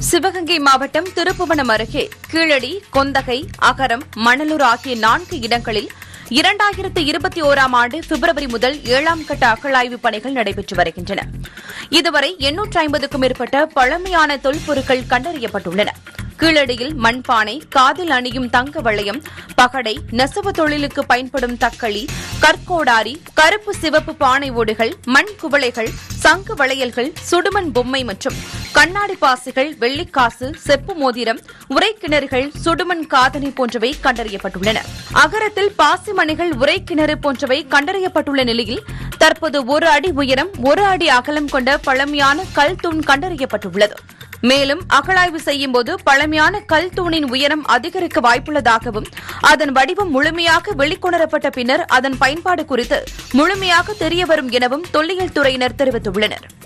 சிவகங்கை மாவட்டம் திருப்புவனம் அருகே கீழடி கொந்தகை அகரம் மணலூர் ஆகிய நான்கு இடங்களில் இரண்டாயிரத்து இருபத்தி ஓராம் ஆண்டு பிப்ரவரி முதல் ஏழாம் கட்ட அகழாய்வு பணிகள் நடைபெற்று வருகின்றன இதுவரை எண்ணூற்று ஐம்பதுக்கும் மேற்பட்ட பழமையான தொல்பொருட்கள் கண்டறியப்பட்டுள்ளன கீழடியில் மண்பானை காதில் அணியும் தங்க வளையம் பகடை நெசவு தொழிலுக்கு பயன்படும் தக்களி கற்கோடாரி கருப்பு சிவப்பு பானை ஓடுகள் மண் குவளைகள் சங்கு வளையல்கள் சுடுமண் பொம்மை மற்றும் கண்ணாடி பாசிகள் வெள்ளிக்காசு செப்பு மோதிரம் உரைக்கிணறுகள் சுடுமண் காதணி போன்றவை கண்டறியப்பட்டுள்ளன அகரத்தில் பாசிமணிகள் உரைக்கிணறு போன்றவை கண்டறியப்பட்டுள்ள நிலையில் தற்போது ஒரு அடி உயரம் ஒரு அடி அகலம் கொண்ட பழமையான கல் தூண் கண்டறியப்பட்டுள்ளது மேலும் அகழாய்வு செய்யும்போது பழமையான கல் தூணின் உயரம் அதிகரிக்க வாய்ப்புள்ளதாகவும் அதன் வடிவம் முழுமையாக வெளிக்கொணரப்பட்ட பின்னர் அதன் பயன்பாடு குறித்து முழுமையாக தெரியவரும் எனவும் தொல்லியல் துறையினர் தெரிவித்துள்ளனர்